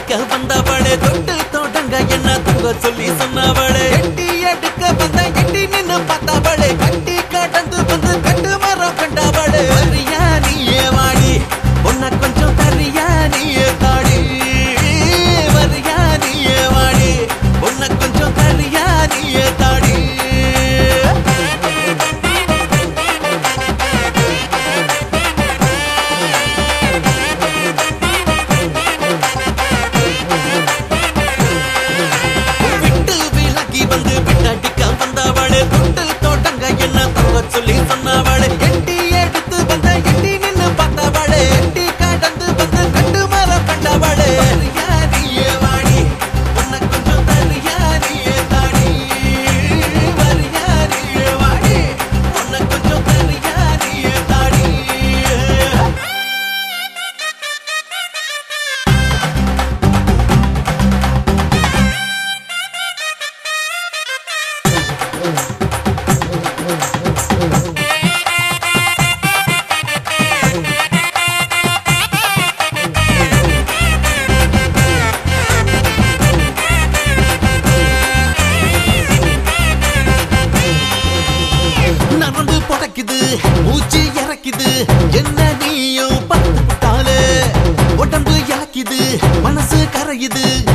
அடிக்க வந்தவளே தொட்டு தோட்டங்க என்ன தூங்க சொல்லி சொன்னவளே எட்டி எடுக்க வந்த எட்டி நின்னு பார்த்தவளே கட்டி கடந்து வந்து கட்டு மரம் கண்டவளே வரியா நீயே வாடி உன்னை கொஞ்சம் தரியா நீயே தாடி வரியா நீயே வாடி உன்னை கொஞ்சம் தரியா நீயே தாடி விட்டு விலகி வந்து விட்டடிக்க வந்தவளே தொட்டு தோட்டங்க என்ன தங்க சொல்லி சொன்னவளே எட்டி எடுத்து வந்த எட்டி நின்னு பார்த்தவளே எட்டி கடந்து வந்து கண்டு மரம் கண்டவளே வரியா நீயே வாடி உன்னை கொஞ்சம் தரியா நீயே தாடி வரியா நீயே வாடி உன்னை கொஞ்சம் தரியா நீயே தாடி நரம்பு புடைக்குது மூச்சு இறக்குது என்ன நீயும் பத்து விட்டாலே உடம்பு இழக்குது மனசு கரையுது